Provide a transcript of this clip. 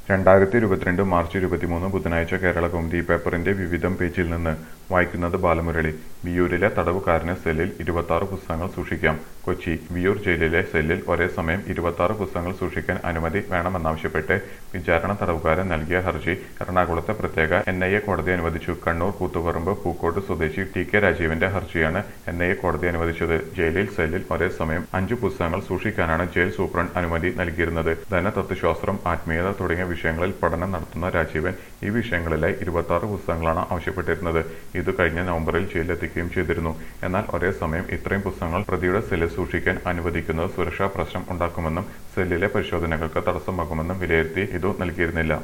രണ്ടായിരത്തി ഇരുപത്തിരണ്ട് മാർച്ച് ഇരുപത്തിമൂന്ന് ബുധനാഴ്ച കേരള കൗമുദി പേപ്പറിന്റെ വിവിധം പേജിൽ നിന്ന് വായിക്കുന്നത് ബാലമുരളി വിയൂരിലെ തടവുകാരന് സെല്ലിൽ ഇരുപത്തി പുസ്തകങ്ങൾ സൂക്ഷിക്കാം കൊച്ചി വിയൂർ ജയിലിലെ സെല്ലിൽ ഒരേ സമയം ഇരുപത്തി പുസ്തകങ്ങൾ സൂക്ഷിക്കാൻ അനുമതി വേണമെന്നാവശ്യപ്പെട്ട് വിചാരണ തടവുകാരൻ നൽകിയ ഹർജി എറണാകുളത്തെ പ്രത്യേക എൻ ഐ എ കോടതി അനുവദിച്ചു കണ്ണൂർ കൂത്തുപറമ്പ് പൂക്കോട്ട് സ്വദേശി ടി കെ രാജീവിന്റെ ഹർജിയാണ് എൻ ഐ എ കോടതി അനുവദിച്ചത് ജയിലിൽ സെല്ലിൽ ഒരേ സമയം അഞ്ചു പുസ്തകങ്ങൾ സൂക്ഷിക്കാനാണ് ജയിൽ സൂപ്രണ്ട് അനുമതി നൽകിയിരുന്നത് ധനതത്വശാസ്ത്രം ആത്മീയത തുടങ്ങിയ വിഷയങ്ങളിൽ പഠനം നടത്തുന്ന രാജീവൻ ഈ വിഷയങ്ങളിലായി ഇരുപത്തി ആറ് പുസ്തകങ്ങളാണ് ആവശ്യപ്പെട്ടിരുന്നത് ഇത് കഴിഞ്ഞ നവംബറിൽ ജയിലിലെത്തിക്കുകയും ചെയ്തിരുന്നു എന്നാൽ ഒരേ സമയം ഇത്രയും പുസ്തകങ്ങൾ പ്രതിയുടെ സെല്ലിൽ സൂക്ഷിക്കാൻ അനുവദിക്കുന്നത് സുരക്ഷാ പ്രശ്നം ഉണ്ടാക്കുമെന്നും സെല്ലിലെ പരിശോധനകൾക്ക് തടസ്സമാകുമെന്നും വിലയിരുത്തി ഇതു നൽകിയിരുന്നില്ല